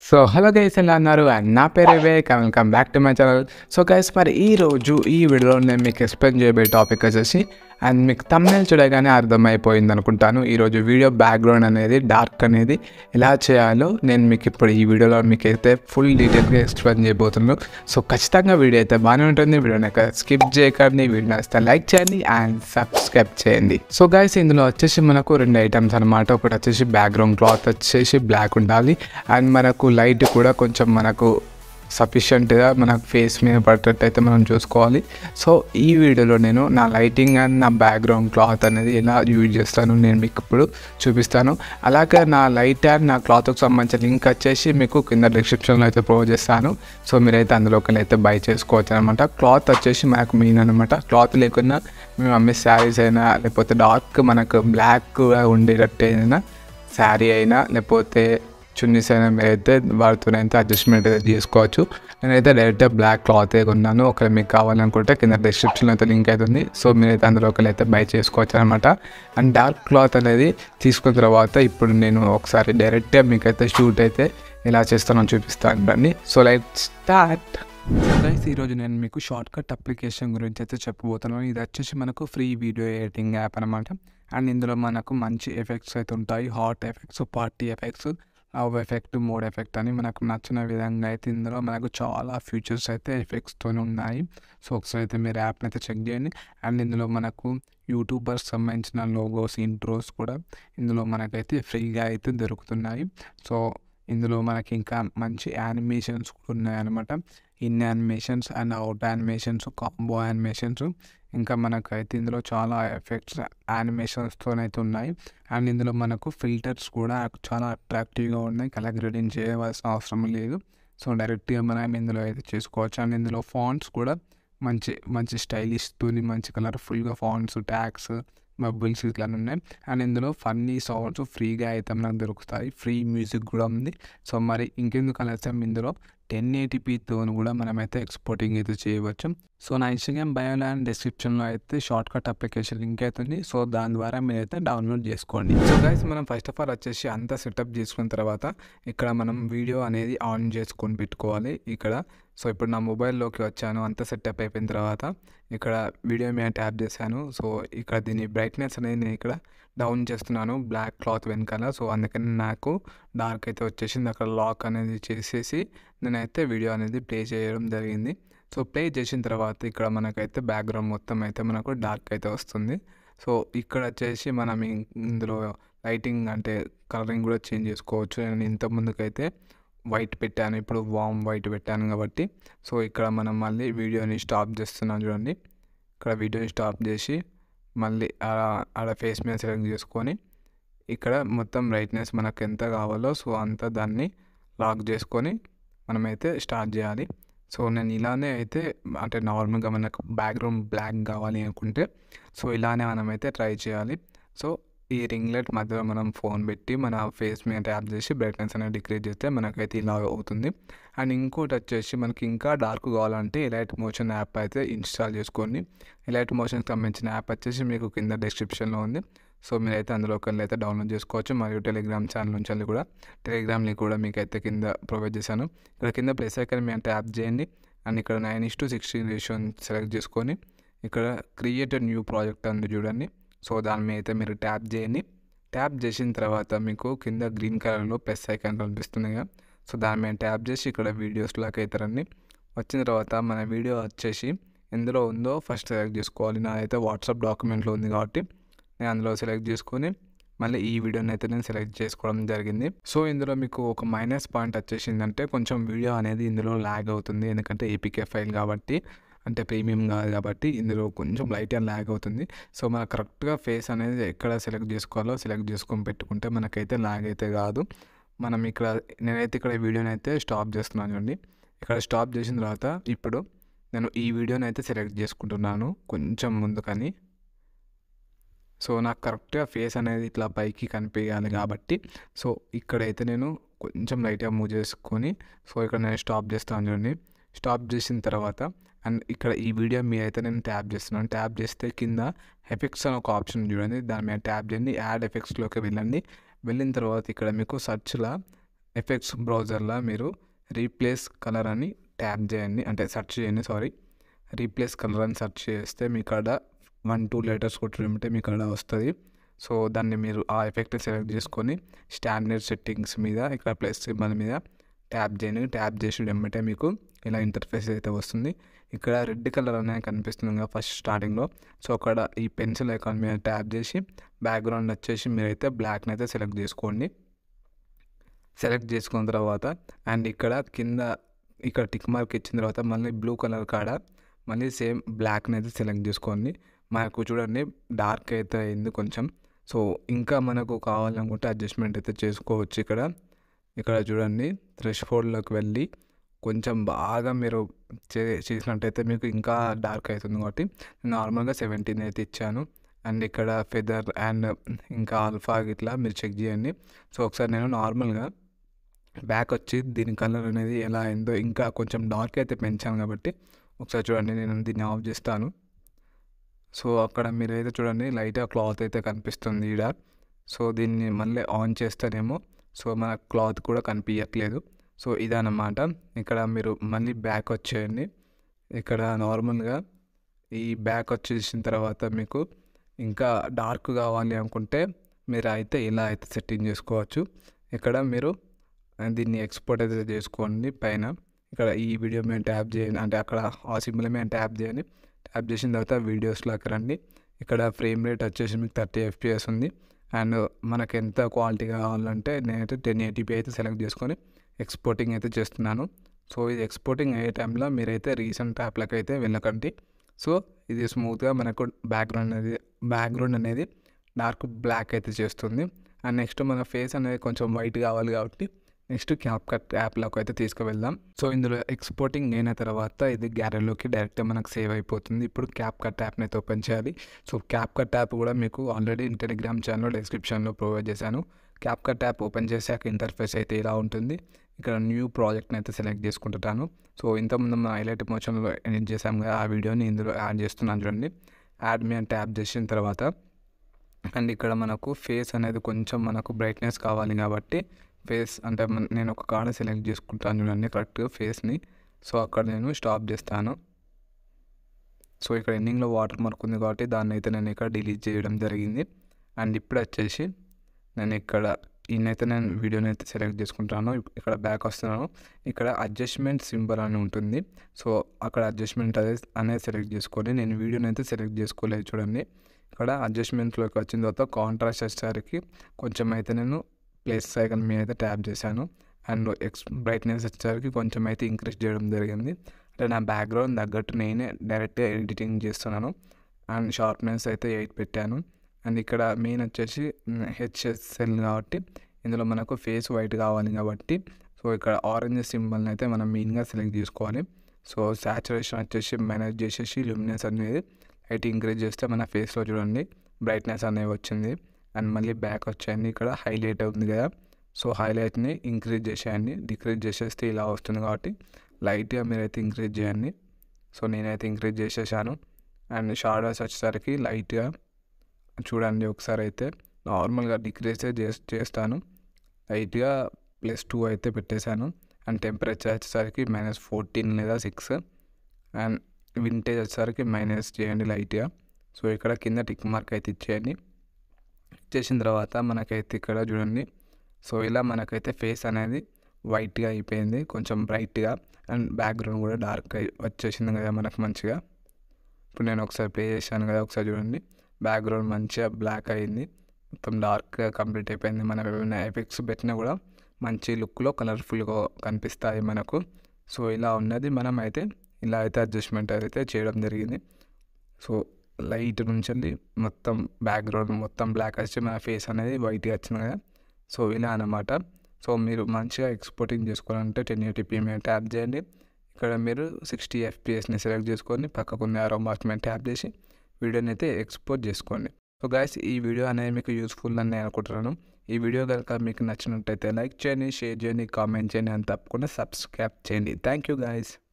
so hello guys ఎలా అన్నారు and నా పేరు Vivek and welcome back to my channel so guys మరి ఈ రోజు ఈ వీడియోలో నేను మీకు ఎక్స్ప్లెయిన్ చేయబోయే టాపిక్ వచ్చేసి అండ్ మీకు తమ్నేల్ చూడగానే అర్థమైపోయింది అనుకుంటాను ఈరోజు వీడియో బ్యాక్గ్రౌండ్ అనేది డార్క్ అనేది ఎలా చేయాలో నేను మీకు ఇప్పుడు ఈ వీడియోలో మీకు అయితే ఫుల్ డీటెయిల్గా ఎక్స్ప్లెయిన్ చేయబోతున్నాను సో ఖచ్చితంగా వీడియో అయితే బాగానే ఉంటుంది వీడియోని స్కిప్ చేయకండి వీడియో నచ్చితే లైక్ చేయండి అండ్ సబ్స్క్రైబ్ చేయండి సో గైస్ ఇందులో వచ్చేసి మనకు రెండు ఐటమ్స్ అనమాట ఒకటి వచ్చేసి బ్యాక్గ్రౌండ్ క్లాత్ వచ్చేసి బ్లాక్ ఉండాలి అండ్ మనకు లైట్ కూడా కొంచెం మనకు సఫిషియెంట్గా మనకు ఫేస్ మీద పడేటట్టు అయితే మనం చూసుకోవాలి సో ఈ వీడియోలో నేను నా లైటింగ్ అండ్ నా బ్యాక్గ్రౌండ్ క్లాత్ అనేది ఎలా యూజ్ చేస్తాను నేను మీకు ఇప్పుడు చూపిస్తాను అలాగే నా లైట్ అండ్ నా క్లాత్కి సంబంధించిన లింక్ వచ్చేసి మీకు కింద డిస్క్రిప్షన్లో అయితే ప్రొవైడ్ చేస్తాను సో మీరైతే అందులోకి అయితే బై చేసుకోవచ్చు అనమాట క్లాత్ వచ్చేసి మనకు మెయిన్ అనమాట క్లాత్ లేకున్నా మేము అమ్మే శారీస్ అయినా లేకపోతే డార్క్ మనకు బ్లాక్గా ఉండేటట్టు అయినా శారీ అయినా లేకపోతే చున్నీస్ అయినా మీరైతే వాడుతూనైతే అడ్జస్ట్మెంట్ అయితే చేసుకోవచ్చు నేనైతే డైరెక్ట్గా బ్లాక్ క్లాత్ కొన్నాను ఒకవేళ మీకు కావాలనుకుంటే కింద డిస్క్రిప్షన్లో అయితే లింక్ అవుతుంది సో మీరైతే అందులో ఒకరు అయితే బై చేసుకోవచ్చు అనమాట అండ్ డార్క్ క్లాత్ అనేది తీసుకున్న తర్వాత ఇప్పుడు నేను ఒకసారి డైరెక్ట్గా మీకైతే షూట్ అయితే ఎలా చేస్తానో చూపిస్తాను రండి సో లైక్ స్టార్ట్ గైస్ ఈరోజు నేను మీకు షార్ట్ కట్ అప్లికేషన్ గురించి అయితే చెప్పబోతున్నాను ఇది వచ్చేసి మనకు ఫ్రీ వీడియో ఎడిటింగ్ యాప్ అనమాట అండ్ ఇందులో మనకు మంచి ఎఫెక్ట్స్ అయితే ఉంటాయి hot effects party effects love effect mode effect అని మనకు నచ్చిన విధంగా అయితే ఇందులో మనకు చాలా ఫీచర్స్ అయితే ఎఫెక్ట్స్తో ఉన్నాయి సో ఒకసారి అయితే మీరు యాప్ని అయితే చెక్ చేయండి అండ్ ఇందులో మనకు యూట్యూబర్స్ సంబంధించిన లోగోస్ ఇంట్రోస్ కూడా ఇందులో మనకైతే ఫ్రీగా అయితే దొరుకుతున్నాయి సో ఇందులో మనకి ఇంకా మంచి యానిమేషన్స్ కూడా ఉన్నాయన్నమాట in animations and out animations combo animations ఇంకా మనకైతే ఇందులో చాలా ఎఫెక్ట్స్ యానిమేషన్స్తో అయితే ఉన్నాయి అండ్ ఇందులో మనకు ఫిల్టర్స్ కూడా చాలా అట్రాక్టివ్గా ఉన్నాయి కలర్ గ్రేడింగ్ చేయవలసిన అవసరం లేదు సో డైరెక్ట్గా మనం ఇందులో అయితే చేసుకోవచ్చు అండ్ ఇందులో ఫాంట్స్ కూడా మంచి మంచి స్టైలిష్తో మంచి కలర్ఫుల్గా ఫాంట్స్ ట్యాగ్స్ బబుల్స్ ఇట్లా ఉన్నాయి అండ్ ఇందులో ఫన్నీ సాంగ్స్ ఫ్రీగా అయితే మనకు దొరుకుతాయి ఫ్రీ మ్యూజిక్ కూడా ఉంది సో మరి ఇంకెందుకు ఆలస్యం ఇందులో టెన్ ఏటీపీతో కూడా మనమైతే ఎక్స్పోర్టింగ్ అయితే చేయవచ్చు సో నా ఇన్స్టాగ్రామ్ బయోలో అండ్ డిస్క్రిప్షన్లో అయితే షార్ట్ కట్ అప్లికేషన్ లింక్ అవుతుంది సో దాని ద్వారా మీరైతే డౌన్లోడ్ చేసుకోండి సో గైస్ మనం ఫస్ట్ ఆఫ్ ఆల్ వచ్చేసి అంతా సెటప్ చేసుకున్న తర్వాత ఇక్కడ మనం వీడియో అనేది ఆన్ చేసుకొని పెట్టుకోవాలి ఇక్కడ సో ఇప్పుడు నా మొబైల్లోకి వచ్చాను అంతా సెటప్ అయిపోయిన తర్వాత ఇక్కడ వీడియో మీద ట్యాప్ చేశాను సో ఇక్కడ దీని బ్రైట్నెస్ అనేది నేను ఇక్కడ డౌన్ చేస్తున్నాను బ్లాక్ క్లాత్ వెనకాల సో అందుకని నాకు డార్క్ అయితే వచ్చేసింది అక్కడ లాక్ అనేది చేసేసి నేనైతే వీడియో అనేది ప్లే చేయడం జరిగింది సో ప్లే చేసిన తర్వాత ఇక్కడ మనకైతే బ్యాక్గ్రౌండ్ మొత్తం అయితే మనకు డార్క్ అయితే వస్తుంది సో ఇక్కడ వచ్చేసి మనం ఇందులో లైటింగ్ అంటే కలరింగ్ కూడా చేంజ్ చేసుకోవచ్చు నేను ఇంత ముందుకైతే వైట్ పెట్టాను ఇప్పుడు వామ్ వైట్ పెట్టాను కాబట్టి సో ఇక్కడ మనం మళ్ళీ వీడియోని స్టాప్ చేస్తున్నాం చూడండి ఇక్కడ వీడియోని స్టాప్ చేసి మళ్ళీ ఆడ ఫేస్ మీద సెలెక్ట్ చేసుకొని ఇక్కడ మొత్తం బ్రైట్నెస్ మనకు ఎంత కావాలో సో అంత దాన్ని లాక్ చేసుకొని మనమైతే స్టార్ట్ చేయాలి సో నేను ఇలానే అయితే అంటే నార్మల్గా మనకు బ్యాక్గ్రౌండ్ బ్లాక్ కావాలి అనుకుంటే సో ఇలానే మనమైతే ట్రై చేయాలి సో ఈ రింగ్లెట్ మధ్యలో మనం ఫోన్ పెట్టి మన ఫేస్ మీద ట్యాప్ చేసి బ్రైట్నెస్ అనేది డిక్రీజ్ చేస్తే మనకైతే ఇలా అవుతుంది అండ్ ఇంకోటి వచ్చేసి మనకి ఇంకా డార్క్ కావాలంటే ఎలైట్ మోషన్ యాప్ అయితే ఇన్స్టాల్ చేసుకోండి ఎలైట్ మోషన్కి సంబంధించిన యాప్ వచ్చేసి మీకు కింద డిస్క్రిప్షన్లో ఉంది సో మీరైతే అందులోకి వెళ్ళి అయితే డౌన్లోడ్ చేసుకోవచ్చు మరియు టెలిగ్రామ్ ఛానల్ నుంచి వెళ్ళి కూడా టెలిగ్రామ్ లింక్ కూడా మీకు అయితే కింద ప్రొవైడ్ చేశాను ఇక్కడ కింద ప్లేస్ ఐకన్ మీ ట్యాప్ చేయండి అండ్ ఇక్కడ nine is to sixteen ratio select చేసుకొని ఇక్కడ క్రియేటెడ్ న్యూ ప్రాజెక్ట్ అంది చూడండి సో దాని మీద అయితే మీరు ట్యాప్ చేయండి ట్యాప్ చేసిన తర్వాత మీకు కింద గ్రీన్ కలర్లో ప్లస్ ఐకాన్ కనిపిస్తుంది కదా సో దాని మీద ట్యాప్ చేసి ఇక్కడ వీడియోస్లోకి అవుతారండి వచ్చిన తర్వాత మన వీడియో వచ్చేసి ఎందులో ఉందో ఫస్ట్ సెలెక్ట్ చేసుకోవాలి నాదైతే వాట్సాప్ డాక్యుమెంట్లో ఉంది కాబట్టి నేను అందులో సెలెక్ట్ చేసుకొని మళ్ళీ ఈ వీడియోని అయితే నేను సెలెక్ట్ చేసుకోవడం జరిగింది సో ఇందులో మీకు ఒక మైనస్ పాయింట్ వచ్చేసిందంటే కొంచెం వీడియో అనేది ఇందులో ల్యాగ్ అవుతుంది ఎందుకంటే ఏపీకే ఫైల్ కాబట్టి అంటే ప్రీమియం కాదు కాబట్టి ఇందులో కొంచెం లైట్ అండ్ ల్యాగ్ అవుతుంది సో మనకు కరెక్ట్గా ఫేస్ అనేది ఎక్కడ సెలెక్ట్ చేసుకోవాలో సెలెక్ట్ చేసుకొని పెట్టుకుంటే మనకైతే ల్యాగ్ అయితే కాదు మనం ఇక్కడ నేనైతే ఇక్కడ వీడియోని అయితే స్టాప్ చేస్తున్నాను చూడండి ఇక్కడ స్టాప్ చేసిన తర్వాత ఇప్పుడు నేను ఈ వీడియోని అయితే సెలెక్ట్ చేసుకుంటున్నాను కొంచెం ముందుకని సో నాకు కరెక్ట్గా ఫేస్ అనేది ఇట్లా పైకి కనిపించాలి కాబట్టి సో ఇక్కడైతే నేను కొంచెం లైట్గా మూవ్ చేసుకొని సో ఇక్కడ నేను స్టాప్ చేస్తాను చూడండి స్టాప్ చేసిన తర్వాత అండ్ ఇక్కడ ఈ వీడియో మీ అయితే నేను ట్యాప్ చేస్తున్నాను ట్యాప్ చేస్తే కింద ఎఫెక్ట్స్ అని ఒక ఆప్షన్ చూడండి దాని మీద ట్యాప్ చేయండి యాడ్ ఎఫెక్ట్స్లోకి వెళ్ళండి వెళ్ళిన తర్వాత ఇక్కడ మీకు సర్చ్లో ఎఫెక్ట్స్ బ్రౌజర్లో మీరు రీప్లేస్ కలర్ అని ట్యాప్ చేయండి అంటే సెర్చ్ చేయండి సారీ రీప్లేస్ కలర్ అని సెర్చ్ చేస్తే మీ కాడ వన్ టూ లెటర్స్ కొట్టినట్టే మీ కాడ వస్తుంది సో దాన్ని మీరు ఆ ఎఫెక్ట్ సెలెక్ట్ చేసుకొని స్టాండర్డ్ సెట్టింగ్స్ మీద ఇక్కడ ప్లస్ సింబల్ మీద ట్యాప్ చేయండి ట్యాప్ చేసి వెంబటే మీకు ఇలా ఇంటర్ఫేస్ అయితే వస్తుంది ఇక్కడ రెడ్ కలర్ అనేది కనిపిస్తుంది కదా ఫస్ట్ స్టార్టింగ్లో సో అక్కడ ఈ పెన్సిల్ ఐకాన్ మీద ట్యాప్ చేసి బ్యాక్గ్రౌండ్ వచ్చేసి మీరైతే బ్లాక్ని అయితే సెలెక్ట్ చేసుకోండి సెలెక్ట్ చేసుకున్న తర్వాత అండ్ ఇక్కడ కింద ఇక్కడ టిక్ మార్క్ ఇచ్చిన తర్వాత మళ్ళీ బ్లూ కలర్ కాడ మళ్ళీ సేమ్ బ్లాక్ని అయితే సెలెక్ట్ చేసుకోండి మనకు చూడండి డార్క్ అయితే అయింది కొంచెం సో ఇంకా మనకు కావాలనుకుంటే అడ్జస్ట్మెంట్ అయితే చేసుకోవచ్చు ఇక్కడ ఇక్కడ చూడండి థ్రెష్ ఫోల్డ్లోకి వెళ్ళి కొంచెం బాగా మీరు చే చేసినట్టయితే మీకు ఇంకా డార్క్ అవుతుంది కాబట్టి నార్మల్గా సెవెంటీన్ అయితే ఇచ్చాను అండ్ ఇక్కడ ఫెదర్ అండ్ ఇంకా ఆల్ఫా ఇట్లా మీరు చెక్ చేయండి సో ఒకసారి నేను నార్మల్గా బ్యాక్ వచ్చి దీని కలర్ అనేది ఎలా అయిందో ఇంకా కొంచెం డార్క్ అయితే పెంచాను కాబట్టి ఒకసారి చూడండి నేను దీన్ని ఆఫ్ చేస్తాను సో అక్కడ మీరైతే చూడండి లైట్గా క్లాత్ అయితే కనిపిస్తుంది ఈడ సో దీన్ని మళ్ళీ ఆన్ చేస్తేనేమో సో మన క్లాత్ కూడా కనిపించట్లేదు సో ఇదన్నమాట ఇక్కడ మీరు మళ్ళీ బ్యాక్ వచ్చేయండి ఇక్కడ నార్మల్గా ఈ బ్యాక్ వచ్చేసిన తర్వాత మీకు ఇంకా డార్క్ కావాలి అనుకుంటే మీరు అయితే ఇలా అయితే సెట్టింగ్ చేసుకోవచ్చు ఇక్కడ మీరు దీన్ని ఎక్స్పోర్ట్ అయితే చేసుకోండి పైన ఇక్కడ ఈ వీడియో మేము ట్యాప్ చేయండి అంటే అక్కడ ఆ సింబల్ మేము ట్యాప్ చేయండి ట్యాప్ చేసిన తర్వాత వీడియోస్లోకి రండి ఇక్కడ ఫ్రేమ్ రేట్ వచ్చేసి మీకు థర్టీ ఎఫ్పిఎస్ ఉంది అండ్ మనకు ఎంత క్వాలిటీ కావాలంటే నేనైతే టెన్ ఎయిటీపీ అయితే సెలెక్ట్ చేసుకొని ఎక్స్పోర్టింగ్ అయితే చేస్తున్నాను సో ఇది ఎక్స్పోర్టింగ్ అయ్యే టైంలో మీరైతే రీసెంట్ యాప్లకు అయితే వెళ్ళకండి సో ఇది స్మూత్గా మనకు బ్యాక్గ్రౌండ్ అనేది బ్యాక్గ్రౌండ్ అనేది డార్క్ బ్లాక్ అయితే చేస్తుంది అండ్ నెక్స్ట్ మన ఫేస్ అనేది కొంచెం వైట్ కావాలి కాబట్టి నెక్స్ట్ క్యాప్ కట్ యాప్లోకి అయితే తీసుకువెళ్దాం సో ఇందులో ఎక్స్పోర్టింగ్ అయిన తర్వాత ఇది గ్యాలరీలోకి డైరెక్ట్ మనకు సేవ్ అయిపోతుంది ఇప్పుడు క్యాప్ కట్ యాప్ని అయితే ఓపెన్ చేయాలి సో క్యాప్ కట్ యాప్ కూడా మీకు ఆల్రెడీ టెలిగ్రామ్ ఛానల్ డిస్క్రిప్షన్లో ప్రొవైడ్ చేశాను క్యాప్ కట్ యాప్ ఓపెన్ చేశాక ఇంటర్ఫేస్ అయితే ఇలా ఉంటుంది ఇక్కడ న్యూ ప్రాజెక్ట్ని అయితే సెలెక్ట్ చేసుకుంటున్నాను సో ఇంతకుముందు మన హైలైట్ మోషన్లో ఎడిట్ చేసాం కదా ఆ వీడియోని ఇందులో యాడ్ చేస్తున్నాను చూడండి యాడ్ మీ అని ట్యాప్ చేసిన తర్వాత అండ్ ఇక్కడ మనకు ఫేస్ అనేది కొంచెం మనకు బ్రైట్నెస్ కావాలి కాబట్టి ఫేస్ అంటే మన- నేను ఒక కాడ సెలెక్ట్ చేసుకుంటాను చూడండి కరెక్ట్గా ఫేస్ని సో అక్కడ నేను స్టాప్ చేస్తాను సో ఇక్కడ ఎండింగ్లో వాటర్ మార్క్ ఉంది కాబట్టి దాన్ని అయితే నేను ఇక్కడ డిలీట్ చేయడం జరిగింది అండ్ ఇప్పుడు వచ్చేసి నేను ఇక్కడ ఈయనైతే నేను వీడియోని అయితే సెలెక్ట్ చేసుకుంటాను ఇక్కడ బ్యాక్ వస్తున్నాను ఇక్కడ అడ్జస్ట్మెంట్ సింబల్ అని ఉంటుంది సో అక్కడ అడ్జస్ట్మెంట్ అదే అనేది సెలెక్ట్ చేసుకొని నేను వీడియోని అయితే సెలెక్ట్ చేసుకోలేదు చూడండి ఇక్కడ అడ్జస్ట్మెంట్లోకి వచ్చిన తర్వాత కాంట్రాస్ట్ వచ్చేసరికి కొంచెం అయితే నేను ప్లేస్ ఐకన్ మీద అయితే ట్యాప్ చేశాను అండ్ ఎక్స్ బ్రైట్నెస్ వచ్చేసరికి కొంచెం అయితే ఇంక్రీజ్ చేయడం జరిగింది అంటే నా బ్యాక్గ్రౌండ్ తగ్గట్టు నేనే డైరెక్ట్గా ఎడిటింగ్ చేస్తున్నాను అండ్ షార్ప్నెస్ అయితే ఎయిట్ పెట్టాను అండ్ ఇక్కడ మెయిన్ వచ్చేసి హెచ్ఎస్ఎల్ కాబట్టి ఇందులో మనకు ఫేస్ వైట్ కావాలి కాబట్టి సో ఇక్కడ ఆరెంజ్ సింబల్ని అయితే మనం మెయిన్గా సెలెక్ట్ చేసుకోవాలి సో సాచురేషన్ వచ్చేసి మేనేజ్ చేసేసి ల్యూమినెస్ అనేది లైట్ ఇంక్రీజ్ చేస్తే మన ఫేస్లో చూడండి బ్రైట్నెస్ అనేది వచ్చింది అండ్ మళ్ళీ బ్యాక్ వచ్చేయండి ఇక్కడ హైలైట్ ఉంది కదా సో హైలైట్ని ఇంక్రీజ్ చేసేయండి డిక్రీజ్ చేసేస్తే ఇలా వస్తుంది కాబట్టి లైట్గా మీరైతే ఇంక్రీజ్ చేయండి సో నేనైతే ఇంక్రీజ్ చేసేసాను అండ్ షాడోస్ వచ్చేసరికి లైట్గా చూడండి ఒకసారి అయితే నార్మల్గా డిక్రీజ్ చేస్తాను లైట్గా ప్లస్ టూ అయితే పెట్టేశాను అండ్ టెంపరేచర్ వచ్చేసరికి మైనస్ ఫోర్టీన్ లేదా సిక్స్ అండ్ వింటేజ్ వచ్చేసరికి మైనస్ చేయండి లైట్గా సో ఇక్కడ కింద టిక్ మార్క్ అయితే ఇచ్చేయండి ఇచ్చేసిన తర్వాత మనకైతే ఇక్కడ చూడండి సో ఇలా మనకైతే ఫేస్ అనేది వైట్గా అయిపోయింది కొంచెం బ్రైట్గా అండ్ బ్యాక్గ్రౌండ్ కూడా డార్క్ అయి వచ్చేసింది కదా మనకు మంచిగా ఇప్పుడు నేను ఒకసారి ప్లే చేశాను కదా ఒకసారి చూడండి బ్యాక్గ్రౌండ్ మంచిగా బ్లాక్ అయింది మొత్తం డార్క్గా కంప్లీట్ అయిపోయింది మనం ఏమైనా ఎఫెక్ట్స్ పెట్టినా కూడా మంచి లుక్లో కలర్ఫుల్గా కనిపిస్తాయి మనకు సో ఇలా ఉన్నది మనం అయితే ఇలా అయితే అడ్జస్ట్మెంట్ అయితే చేయడం జరిగింది సో లైట్ నుంచి మొత్తం బ్యాక్గ్రౌండ్ మొత్తం బ్లాక్ వచ్చి మన ఫేస్ అనేది వైట్గా వచ్చింది కదా సో ఇలా అన్నమాట సో మీరు మంచిగా ఎక్స్పోర్టింగ్ చేసుకోవాలంటే టెన్ ఎయిటీ మీద ట్యాప్ చేయండి ఇక్కడ మీరు సిక్స్టీ ఎఫ్పిఎస్ని సెలెక్ట్ చేసుకొని పక్కకున్న ఆరో మార్క్ మీద ట్యాప్ చేసి వీడియోని అయితే ఎక్స్పోర్ట్ చేసుకోండి సో గాయస్ ఈ వీడియో అనేది మీకు యూస్ఫుల్ అని నేను అనుకుంటున్నాను ఈ వీడియో కనుక మీకు నచ్చినట్టయితే లైక్ చేయండి షేర్ చేయండి కామెంట్ చేయండి అని తప్పకుండా సబ్స్క్రైబ్ చేయండి థ్యాంక్ యూ గాయస్